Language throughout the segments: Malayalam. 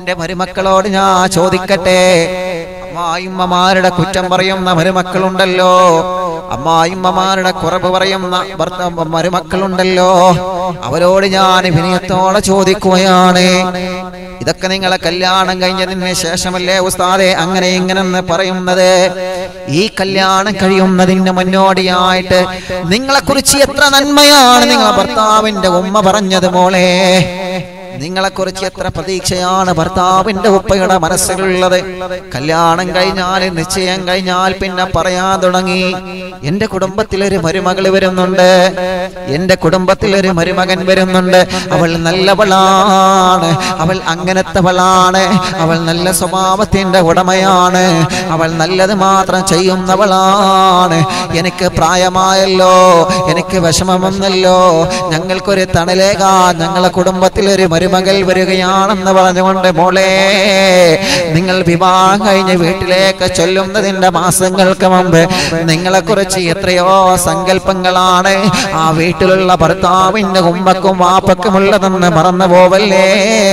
എന്റെ മരുമക്കളോട് ഞാൻ ചോദിക്കട്ടെ അമ്മായിമ്മമാരുടെ കുറ്റം പറയുന്ന മരുമക്കളുണ്ടല്ലോ അമ്മായിമ്മമാരുടെ കുറവ് പറയുന്ന ഭർത്ത മരുമക്കളുണ്ടല്ലോ അവരോട് ഞാൻ വിനയത്തോടെ ചോദിക്കുകയാണ് ഇതൊക്കെ നിങ്ങളെ കല്യാണം കഴിഞ്ഞതിന് ശേഷമല്ലേ ഉസ്താദെ അങ്ങനെ ഇങ്ങനെന്ന് പറയുന്നത് ഈ കല്യാണം കഴിയുന്നതിന് മുന്നോടിയായിട്ട് നിങ്ങളെ കുറിച്ച് എത്ര നന്മയാണ് നിങ്ങളെ ഭർത്താവിന്റെ ഉമ്മ പറഞ്ഞത് മോളെ നിങ്ങളെ കുറിച്ച് എത്ര പ്രതീക്ഷയാണ് ഭർത്താവിന്റെ ഉപ്പയുടെ മനസ്സിലുള്ളത് കല്യാണം കഴിഞ്ഞാൽ നിശ്ചയം കഴിഞ്ഞാൽ പിന്നെ പറയാൻ തുടങ്ങി എന്റെ കുടുംബത്തിലൊരു മരുമകൾ വരുന്നുണ്ട് എന്റെ കുടുംബത്തിലൊരു മരുമകൻ വരുന്നുണ്ട് അവൾ നല്ലവളാണ് അവൾ അങ്ങനത്തവളാണ് അവൾ നല്ല സ്വഭാവത്തിന്റെ ഉടമയാണ് അവൾ നല്ലത് മാത്രം ചെയ്യുന്നവളാണ് എനിക്ക് പ്രായമായല്ലോ എനിക്ക് വിഷമമൊന്നല്ലോ ഞങ്ങൾക്കൊരു തണലേകാ ഞങ്ങളെ കുടുംബത്തിലൊരു മരുമകൾ വരികയാണെന്ന് പറഞ്ഞുകൊണ്ട് മോളെ നിങ്ങൾ വിവാഹം കഴിഞ്ഞ് വീട്ടിലേക്ക് ചൊല്ലുന്നതിന്റെ മാസങ്ങൾക്ക് മുമ്പ് നിങ്ങളെ കുറിച്ച് എത്രയോ സങ്കല്പങ്ങളാണ് ആ വീട്ടിലുള്ള ഭർത്താവിന്റെ ഉമ്മക്കും വാപ്പക്കും ഉള്ളതെന്ന് മറന്നു പോവല്ലേ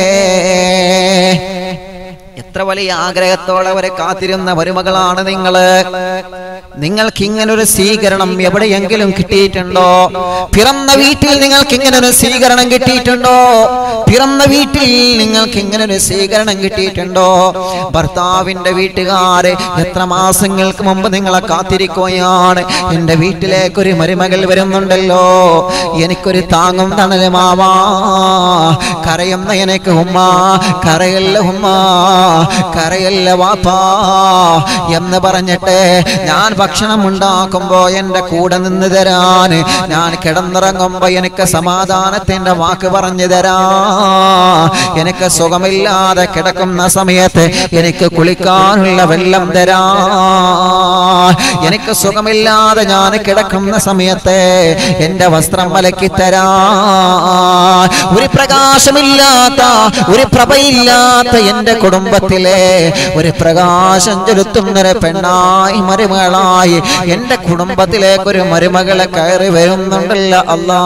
എത്ര വലിയ ആഗ്രഹത്തോടെ അവരെ കാത്തിരുന്ന മരുമകളാണ് നിങ്ങള് നിങ്ങൾക്ക് ഇങ്ങനെ ഒരു സ്വീകരണം എവിടെയെങ്കിലും കിട്ടിയിട്ടുണ്ടോ പിറന്ന വീട്ടിൽ നിങ്ങൾക്ക് ഇങ്ങനെ ഒരു സ്വീകരണം കിട്ടിയിട്ടുണ്ടോ പിറന്ന വീട്ടിൽ നിങ്ങൾക്ക് ഇങ്ങനെ ഒരു സ്വീകരണം കിട്ടിയിട്ടുണ്ടോ ഭർത്താവിന്റെ വീട്ടുകാര് എത്ര മാസങ്ങൾക്ക് മുമ്പ് നിങ്ങളെ കാത്തിരിക്കുകയാണ് എന്റെ വീട്ടിലേക്ക് ഒരു മരുമകൾ വരുന്നുണ്ടല്ലോ എനിക്കൊരു താങ്ങും തണലുമാവാ കരയുന്ന എനിക്ക് ഉമ്മ കരയല്ല ഉമ്മ കരയല്ല വാപ്പാ എന്ന് പറഞ്ഞിട്ട് ഞാൻ ഭക്ഷണം ഉണ്ടാക്കുമ്പോ എന്റെ കൂടെ നിന്ന് തരാൻ ഞാൻ കിടന്നിറങ്ങുമ്പോ എനിക്ക് സമാധാനത്തിന്റെ വാക്ക് പറഞ്ഞു തരാ എനിക്ക് സുഖമില്ലാതെ കിടക്കുന്ന സമയത്ത് എനിക്ക് കുളിക്കാനുള്ള വെള്ളം തരാ എനിക്ക് സുഖമില്ലാതെ ഞാൻ കിടക്കുന്ന സമയത്ത് എന്റെ വസ്ത്രം മലക്കി തരാ ഒരു പ്രകാശമില്ലാത്ത ഒരു പ്രഭയില്ലാത്ത എന്റെ കുടുംബത്തിലെ ഒരു പ്രകാശം ചെലുത്തുന്നൊരു പെണ്ണായി മരുമകളായി എന്റെ കുടുംബത്തിലേക്ക് ഒരു മരുമകളെ കയറി വരുന്നുണ്ടല്ലോ അല്ലാ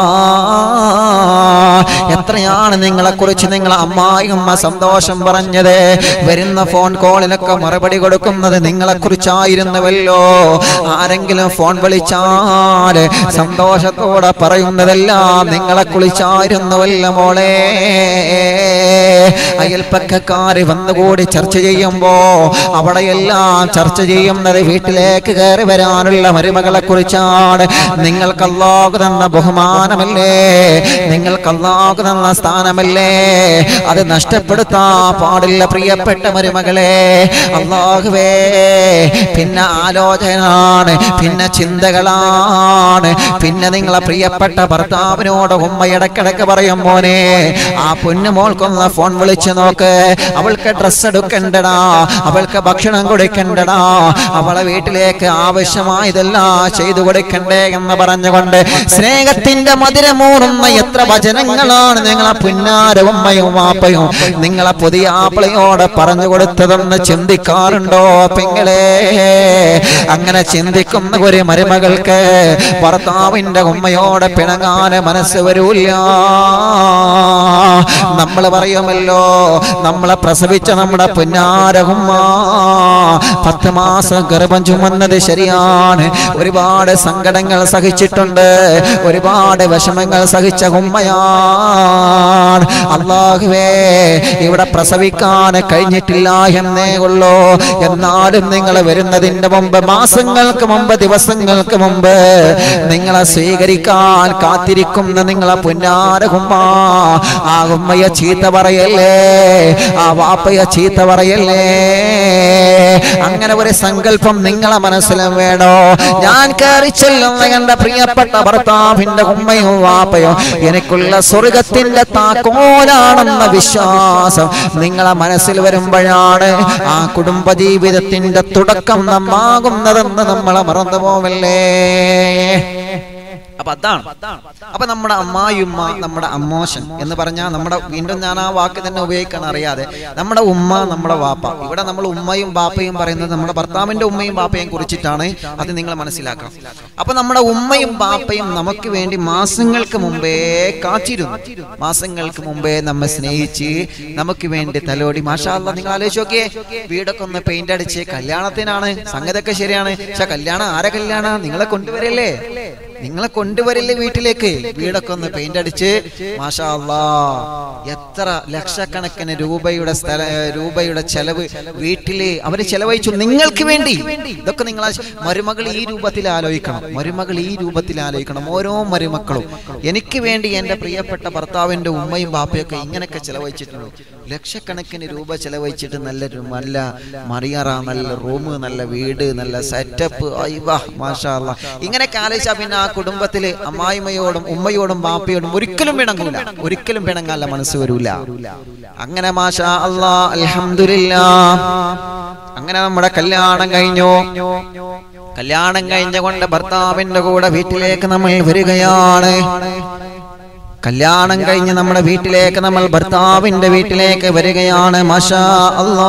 എത്രയാണ് നിങ്ങളെ കുറിച്ച് നിങ്ങളെ അമ്മായിയമ്മ സന്തോഷം പറഞ്ഞത് വരുന്ന ഫോൺ കോളിനൊക്കെ മറുപടി കൊടുക്കുന്നത് നിങ്ങളെ കുറിച്ചായിരുന്നുവല്ലോ ആരെങ്കിലും ഫോൺ വിളിച്ചാൽ സന്തോഷത്തോടെ പറയുന്നതെല്ലാം നിങ്ങളെ കുളിച്ചായിരുന്നുവല്ലോ മോളെ അയൽപ്പക്കക്കാര് വന്നുകൂടി ചർച്ച ചെയ്യുമ്പോ അവിടെയെല്ലാം ചർച്ച ചെയ്യുന്നത് വീട്ടിലേക്ക് കയറി വരാനുള്ള മരുമകളെ കുറിച്ചാണ് നിങ്ങൾക്ക് അല്ലാഹു തന്ന ബഹുമാനമല്ലേ നിങ്ങൾക്ക് അല്ലാഹു തന്ന സ്ഥാനമല്ലേ അത് നഷ്ടപ്പെടുത്താൻ പാടില്ല പ്രിയപ്പെട്ട മരുമകളെ അള്ളാഹുവേ പിന്നെ ആലോചനയാണ് പിന്നെ ചിന്തകളാണ് പിന്നെ നിങ്ങളെ പ്രിയപ്പെട്ട ഭർത്താവിനോട് ഉമ്മ ഇടക്കിടക്ക് പറയും മോനെ ആ പൊന്നു മോൾക്കൊന്ന് ഫോൺ വിളിച്ചു നോക്ക് അവൾക്ക് ഡ്രസ് എടുക്കണ്ടടാ അവൾക്ക് ഭക്ഷണം കൊടുക്കണ്ടടാ അവളെ വീട്ടിലേക്ക് ആവശ്യമായതെല്ലാം ചെയ്തു കൊടുക്കണ്ടേ എന്ന് പറഞ്ഞുകൊണ്ട് സ്നേഹത്തിന്റെ മധുരമൂറുന്ന എത്ര വചനങ്ങളാണ് നിങ്ങളെ പുന്നാര ഉമ്മയും വാപ്പയും നിങ്ങളെ പുതിയ ആപ്പിളയോട് പറഞ്ഞു കൊടുത്തതെന്ന് ചിന്തിക്കാറുണ്ടോ പെങ്ങളെ അങ്ങനെ ചിന്തിക്കുന്ന ഒരു മരുമകൾക്ക് ഭർത്താവിന്റെ ഉമ്മയോട് പിണങ്ങാന് മനസ്സ് വരൂല്ല നമ്മൾ പറയുമല്ലോ നമ്മളെ പ്രസവിച്ച നമ്മുടെ പുന്നാരകുമ്മ പത്ത് മാസം ഗർഭം ചുമന്നത് ശരിയാണ് ഒരുപാട് സങ്കടങ്ങൾ സഹിച്ചിട്ടുണ്ട് ഒരുപാട് വിഷമങ്ങൾ സഹിച്ച ഉമ്മയാണ് അള്ളാഹുവേ ഇവിടെ പ്രസവിക്കാൻ കഴിഞ്ഞിട്ടില്ല എന്നേ ഉള്ളൂ എന്നാലും നിങ്ങൾ വരുന്നതിന്റെ മുമ്പ് മാസങ്ങൾക്ക് മുമ്പ് ദിവസങ്ങൾക്ക് മുമ്പ് നിങ്ങളെ സ്വീകരിക്കാൻ കാത്തിരിക്കുന്ന നിങ്ങളെ പുന്നാരകുമ്മ ആ ഉമ്മയെ ചീത്ത പറയല്ലേ ആ വാപ്പയെ ചീത്ത പറയല്ലേ അങ്ങനെ ഒരു സങ്കല്പം നിങ്ങളെ മനസ്സിലും വേണോ ഞാൻ കയറി ചെല്ലുന്ന എന്റെ പ്രിയപ്പെട്ട ഭർത്താവിന്റെ ഉമ്മയും വാപ്പയോ എനിക്കുള്ള സ്വർഗത്തിന്റെ താക്കോലാണെന്ന വിശ്വാസം നിങ്ങളെ മനസ്സിൽ വരുമ്പോഴാണ് ആ കുടുംബ ജീവിതത്തിന്റെ തുടക്കം നന്നാകുന്നതെന്ന് നമ്മളെ മറന്നു പോവല്ലേ അപ്പൊ അതാണ് അപ്പൊ നമ്മുടെ അമ്മായിയുമ്മ നമ്മുടെ അമ്മോശൻ എന്ന് പറഞ്ഞാൽ നമ്മുടെ വീണ്ടും ഞാൻ ആ വാക്ക് തന്നെ ഉപയോഗിക്കാൻ അറിയാതെ നമ്മുടെ ഉമ്മ നമ്മുടെ വാപ്പ ഇവിടെ നമ്മൾ ഉമ്മയും ബാപ്പയും പറയുന്നത് നമ്മുടെ ഭർത്താവിന്റെ ഉമ്മയും ബാപ്പയും കുറിച്ചിട്ടാണ് അത് നിങ്ങൾ മനസ്സിലാക്കണം അപ്പൊ നമ്മുടെ ഉമ്മയും ബാപ്പയും നമുക്ക് വേണ്ടി മാസങ്ങൾക്ക് മുമ്പേ കാത്തിരുന്നു മാസങ്ങൾക്ക് മുമ്പേ നമ്മെ സ്നേഹിച്ച് നമുക്ക് വേണ്ടി തലോടി മാഷാല്ല നിങ്ങൾ ആലോചിച്ച് നോക്കിയേ വീടൊക്കെ ഒന്ന് പെയിന്റ് അടിച്ച് കല്യാണത്തിനാണ് സംഗതിയൊക്കെ ശരിയാണ് പക്ഷെ കല്യാണം ആരെ കല്യാണം നിങ്ങളെ കൊണ്ടുവരല്ലേ നിങ്ങളെ കൊണ്ടുവരില്ലേ വീട്ടിലേക്ക് വീടൊക്കെ ഒന്ന് പെയിന്റ് അടിച്ച് മാഷാ അല്ലാ എത്ര ലക്ഷക്കണക്കിന് രൂപയുടെ സ്ഥല രൂപയുടെ ചെലവ് വീട്ടില് അവര് ചെലവഴിച്ചു നിങ്ങൾക്ക് വേണ്ടി ഇതൊക്കെ നിങ്ങൾ മരുമകൾ ഈ രൂപത്തിൽ ആലോചിക്കണം മരുമകൾ ഈ രൂപത്തിൽ ആലോചിക്കണം ഓരോ മരുമക്കളും എനിക്ക് വേണ്ടി എന്റെ പ്രിയപ്പെട്ട ഭർത്താവിന്റെ ഉമ്മയും ബാപ്പയൊക്കെ ഇങ്ങനെയൊക്കെ ചെലവഴിച്ചിട്ടുണ്ട് ലക്ഷക്കണക്കിന് രൂപ ചെലവഴിച്ചിട്ട് നല്ലൊരു നല്ല മറിയറ നല്ല റൂം നല്ല വീട് നല്ല സെറ്റപ്പ് അയ്വാ മാഷാ അല്ലാ ഇങ്ങനെയൊക്കെ ആലോചിച്ചാൽ പിന്നെ ആ കുടുംബത്തില് അമ്മായിമ്മയോടും ഉമ്മയോടും ബാപ്പയോടും ഒരിക്കലും പിണങ്ങൂല ഒരിക്കലും പിണങ്ങാനുള്ള മനസ്സ് വരൂല അങ്ങനെ മാഷാ അല്ലാ അൽഹംദുലില്ലാ അങ്ങനെ നമ്മുടെ കല്യാണം കഴിഞ്ഞു കല്യാണം കഴിഞ്ഞ കൊണ്ട് ഭർത്താവിന്റെ കൂടെ വീട്ടിലേക്ക് നമ്മൾ വരികയാണ് കല്യാണം കഴിഞ്ഞ് നമ്മുടെ വീട്ടിലേക്ക് നമ്മൾ ഭർത്താവിന്റെ വീട്ടിലേക്ക് വരികയാണ് മഷാ അല്ലാ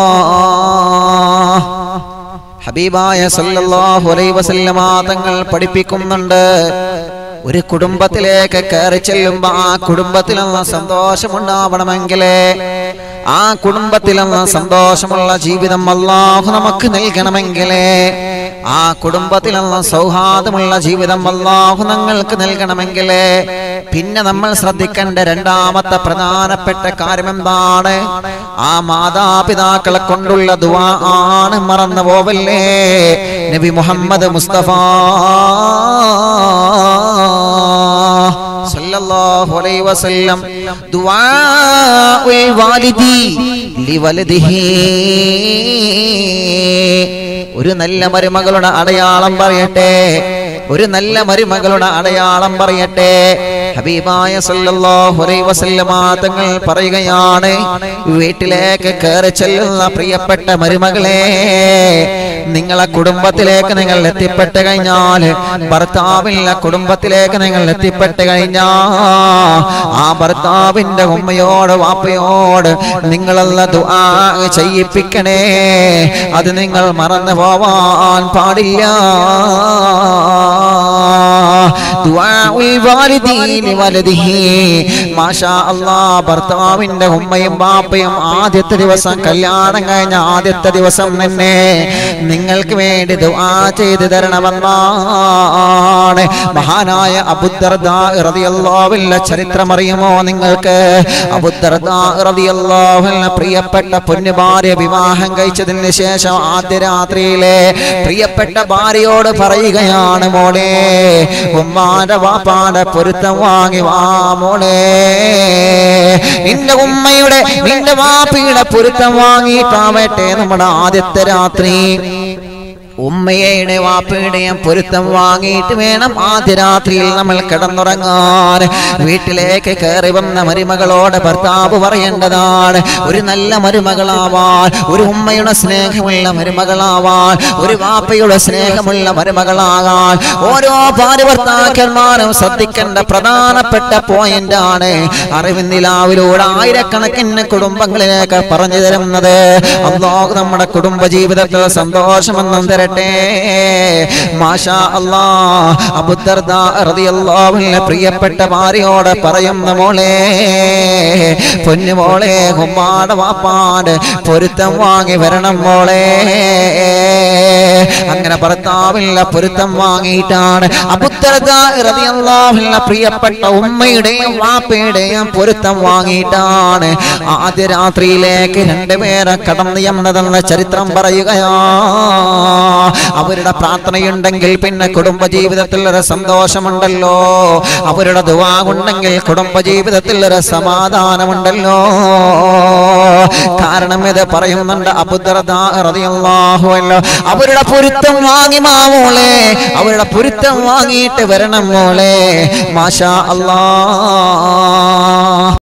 ഹബീബായ സല്ലല്ലാഹു അലൈഹി വസല്ലമ തങ്ങൾ പഠിപ്പിക്കുന്നുണ്ട് ഒരു കുടുംബത്തിലേക്ക് കയറി ചെല്ലുമ്പോ ആ കുടുംബത്തിലുള്ള സന്തോഷമുണ്ടാവണമെങ്കിൽ ആ കുടുംബത്തിലുള്ള സന്തോഷമുള്ള ജീവിതം അള്ളാഹു നമുക്ക് നൽകണമെങ്കിൽ ആ കുടുംബത്തിലുള്ള സൗഹാർദ്ദമുള്ള ജീവിതം അള്ളാഹു ഞങ്ങൾക്ക് നൽകണമെങ്കിൽ പിന്നെ നമ്മൾ ശ്രദ്ധിക്കേണ്ട രണ്ടാമത്തെ പ്രധാനപ്പെട്ട കാര്യം എന്താണ് ആ മാതാപിതാക്കളെ കൊണ്ടുള്ള ദുആ ആണ് മറന്നു പോവല്ലേ നബി മുഹമ്മദ് മുസ്തഫ സല്ലല്ലാഹു അലൈഹി വസല്ലം ദുആഉൽ വാലിദി ലിവലദിഹി ഒരു നല്ല മരുമകളുടെ അടയാളം പറയട്ടെ ഒരു നല്ല മരുമകളുടെ അടയാളം പറയട്ടെ ഹബീബായ സല്ലല്ലാഹു അലൈഹി വസല്ലമ തങ്ങൾ പറയുകയാണ് വീട്ടിലേക്ക് കയറി ചെല്ലുന്ന പ്രിയപ്പെട്ട മരുമകളെ നിങ്ങളെ കുടുംബത്തിലേക്ക് നിങ്ങൾ എത്തിപ്പെട്ട് കഴിഞ്ഞാൽ ഭർത്താവിന്റെ കുടുംബത്തിലേക്ക് നിങ്ങൾ എത്തിപ്പെട്ട് കഴിഞ്ഞാ ആ ഭർത്താവിന്റെ ഉമ്മയോട് വാപ്പയോട് നിങ്ങളുള്ള ദുആ ചെയ്യിപ്പിക്കണേ അത് നിങ്ങൾ മറന്നു പോവാൻ പാടില്ല ദുആഉൽ വാലിദീനി വലദിഹി മാഷാ അല്ലാ ഭർത്താവിന്റെ ഉമ്മയും ബാപ്പയും ആദ്യത്തെ ദിവസം കല്യാണം കഴിഞ്ഞ ആദ്യത്തെ ദിവസം തന്നെ നിങ്ങൾക്ക് വേണ്ടി ദുആ ചെയ്തു തരണമെന്നാണ് മഹാനായ അബുദ്ദർദാ റളിയല്ലാഹുവിന്റെ ചരിത്രം അറിയുമോ നിങ്ങൾക്ക് അബുദ്ദർദാ റളിയല്ലാഹുവിന്റെ പ്രിയപ്പെട്ട പൊന്നു ഭാര്യ വിവാഹം കഴിച്ചതിന് ശേഷം ആദ്യ രാത്രിയിലെ പ്രിയപ്പെട്ട ഭാര്യയോട് പറയുകയാണ് മോളെ ഉമ്മാന്റെ വാപ്പാന്റെ പൊരുത്തം വാങ്ങി വാ മോളെ നിന്റെ ഉമ്മയുടെ നിന്റെ വാപ്പിയുടെ പൊരുത്തം വാങ്ങിയിട്ടാവട്ടെ നമ്മുടെ ആദ്യത്തെ രാത്രി ഉമ്മയുടെ വാപ്പയുടെയും പൊരുത്തം വാങ്ങിയിട്ട് വേണം ആദ്യ രാത്രിയിൽ നമ്മൾ കിടന്നുറങ്ങാൻ വീട്ടിലേക്ക് കയറി വന്ന മരുമകളോട് ഭർത്താവ് പറയേണ്ടതാണ് ഒരു നല്ല മരുമകളാവാൻ ഒരു ഉമ്മയുടെ സ്നേഹമുള്ള മരുമകളാവാൻ ഒരു വാപ്പയുടെ സ്നേഹമുള്ള മരുമകളാകാൻ ഓരോ ഭാര്യ ഭർത്താക്കന്മാരും ശ്രദ്ധിക്കേണ്ട പ്രധാനപ്പെട്ട പോയിന്റ് ആണ് അറിവിന്ദിലാവിലൂടെ ആയിരക്കണക്കിന് കുടുംബങ്ങളിലേക്ക് പറഞ്ഞു തരുന്നത് അള്ളാഹു നമ്മുടെ കുടുംബ ജീവിതത്തിൽ സന്തോഷമെന്നും തരട്ടെ മാഷാ അല്ലാ അബുദർദാ റളിയല്ലാഹുവിന്റെ പ്രിയപ്പെട്ട ഭാര്യയോട് പറയുന്ന മോളെ പൊന്നു മോളെ ഉമ്മാടെ വാപ്പാട് പൊരുത്തം വാങ്ങി വരണം മോളെ അങ്ങനെ ഭർത്താവില്ല പൊരുത്തം വാങ്ങിയിട്ടാണ് അബുദർദാ റളിയല്ലാഹുവിന്റെ പ്രിയപ്പെട്ട ഉമ്മയുടെയും വാപ്പയുടെയും പൊരുത്തം വാങ്ങിയിട്ടാണ് ആദ്യ രാത്രിയിലേക്ക് രണ്ടുപേരെ കടന്നു എന്നതെന്ന ചരിത്രം പറയുകയാ അവരുടെ പ്രാർത്ഥനയുണ്ടെങ്കിൽ പിന്നെ കുടുംബ ജീവിതത്തിൽ ഒരു സന്തോഷമുണ്ടല്ലോ അവരുടെ ദുവാ ഉണ്ടെങ്കിൽ കുടുംബ ജീവിതത്തിൽ ഒരു സമാധാനമുണ്ടല്ലോ കാരണം ഇത് പറയുന്നുണ്ട് അബുദ്ധാഹുവല്ലോ അവരുടെ പൊരുത്തം വാങ്ങി മാമോളെ അവരുടെ പൊരുത്തം വാങ്ങിയിട്ട് വരണം മോളെ മാഷാ അല്ലാ